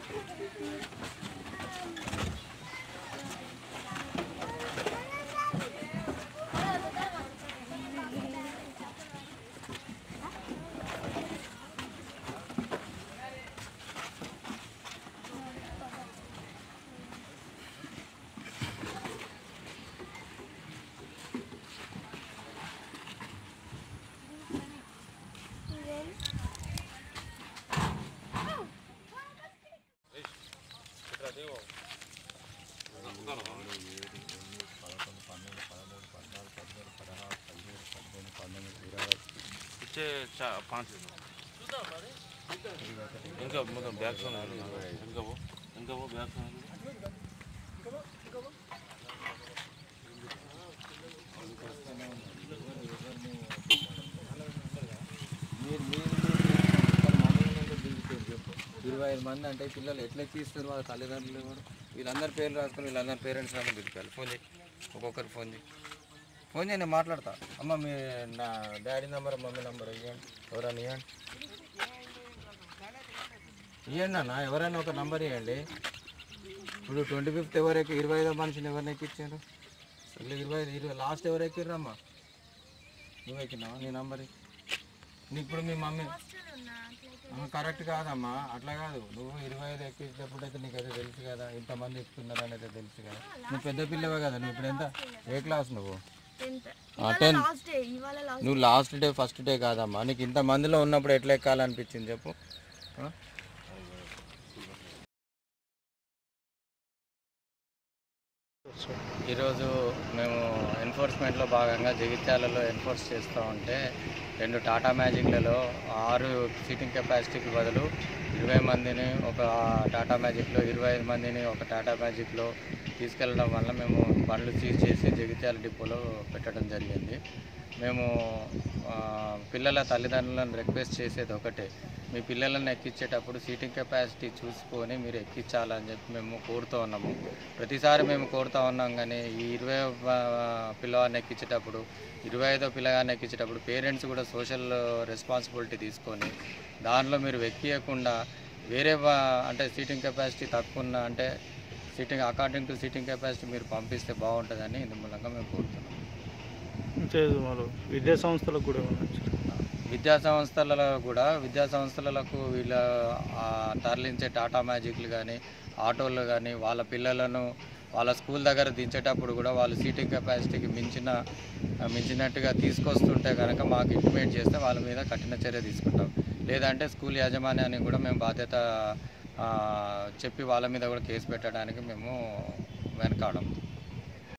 ఇచ్చే చా- పాంచ్ ఇంకా మొత్తం బ్యాగ్స్ ఉన్నాయి ఇంకా పో ఇంకా పో బ్యాగ్స్ ఉన్నాయి మీరు మీరు ఇక్కడ మమ్మల్ని ఎందుకు దిగుతారు చెప్పు ఇరవై ఐదు మంది అంటే ఈ పిల్లలు ఎట్లా ఎక్కిస్తారు వాళ్ళ తల్లిదండ్రులు కూడా వీళ్ళందరి పేర్లు రాసుకొని వీళ్ళందరి పేరెంట్స్ అందరూ పిలిపాలి ఫోన్ చేయి ఒక్కొక్కరు ఫోన్ చేయి ఫోన్ చేయి నేను మాట్లాడతా అమ్మ మీ నా డాడీ నెంబర్ మమ్మీ నెంబర్ ఇవ్వండి ఎవరైనా ఇవ్వండి ఇవ్వండి అన్న ఎవరైనా ఒక నంబర్ ఇవ్వండి ఇప్పుడు ట్వంటీ ఫిఫ్త్ ఎవరికి ఇరవై ఐదో మనిషిని ఎవరిని ఎక్కించారు అసలు ఇరవై ఐదు ఇరవై లాస్ట్ ఎవరు ఎక్కిర్రమ్మా నువ్వు ఎక్కినావా నీ నంబర్ ఇ- నీకు ఇప్పుడు మీ మమ్మీ ఆ, కరెక్ట్ కాదమ్మా అట్లా కాదు నువ్వు ఇరవై ఐదు ఎక్కించేటప్పుడు అయితే నీకు అయితే తెలుసు కదా ఇంతమంది ఎక్కుతున్నారు అనేది తెలుసు కదా నువ్వు పెద్ద పిల్లవే కదా నువ్వు ఇప్పుడు ఎంత ఏ క్లాస్ నువ్వు టెన్ నువ్వు లాస్ట్ డే ఫస్ట్ డే కాదమ్మా నీకు ఇంత మందిలో ఉన్నప్పుడు ఎట్లా ఎక్కాలనిపించింది చెప్పు ఆ? ఈరోజు మేము ఎన్ఫోర్స్మెంట్లో భాగంగా జగిత్యాలలో ఎన్ఫోర్స్ చేస్తూ ఉంటే రెండు టాటా మ్యాజిక్లలో ఆరు సీటింగ్ కెపాసిటీకి బదులు ఇరవై మందిని ఒక టాటా మ్యాజిక్లో ఇరవై ఐదు మందిని ఒక టాటా మ్యాజిక్లో తీసుకెళ్ళడం వల్ల మేము బండ్లు సీజ్ చేసి జగిత్యాల డిపోలో పెట్టడం జరిగింది మేము ఆ, పిల్లల తల్లిదండ్రులను రిక్వెస్ట్ చేసేది ఒకటే మీ పిల్లలను ఎక్కించేటప్పుడు సీటింగ్ కెపాసిటీ చూసుకొని మీరు ఎక్కించాలని చెప్పి మేము కోరుతూ ఉన్నాము ప్రతిసారి మేము కోరుతూ ఉన్నాం కానీ ఈ ఇరవై పిల్లవాడిని ఎక్కించేటప్పుడు ఇరవై ఐదో పిల్లగాన్ని ఎక్కించేటప్పుడు పేరెంట్స్ కూడా సోషల్ రెస్పాన్సిబిలిటీ తీసుకొని దానిలో మీరు ఎక్కియకుండా వేరే వా- అంటే సీటింగ్ కెపాసిటీ తక్కువ ఉన్న అంటే seating according to seating capacity మీరు పంపిస్తే బాగుంటుందని ఇందు మూలంగా మేము కోరుతున్నాం చేదు వాళ్ళు విద్యా సంస్థలకు కూడా ఏమన్నా ఇచ్చారా? విద్యా సంస్థలలో కూడా విద్యా సంస్థలకు వీళ్ళ ఆ, తరలించే టాటా మ్యాజిక్లు కానీ ఆటోలు కానీ వాళ్ళ పిల్లలను వాళ్ళ స్కూల్ దగ్గర దించేటప్పుడు కూడా వాళ్ళు సీటింగ్ కెపాసిటీకి మించిన మించినట్టుగా తీసుకొస్తుంటే కనుక మాకు ఇంటిమేట్ చేస్తే వాళ్ళ మీద కఠిన చర్య తీసుకుంటాం లేదంటే స్కూల్ యాజమాన్యానికి కూడా మేము బాధ్యత ఆ, చెప్పి వాళ్ళ మీద కూడా కేసు పెట్టడానికి మేము వెనకాడం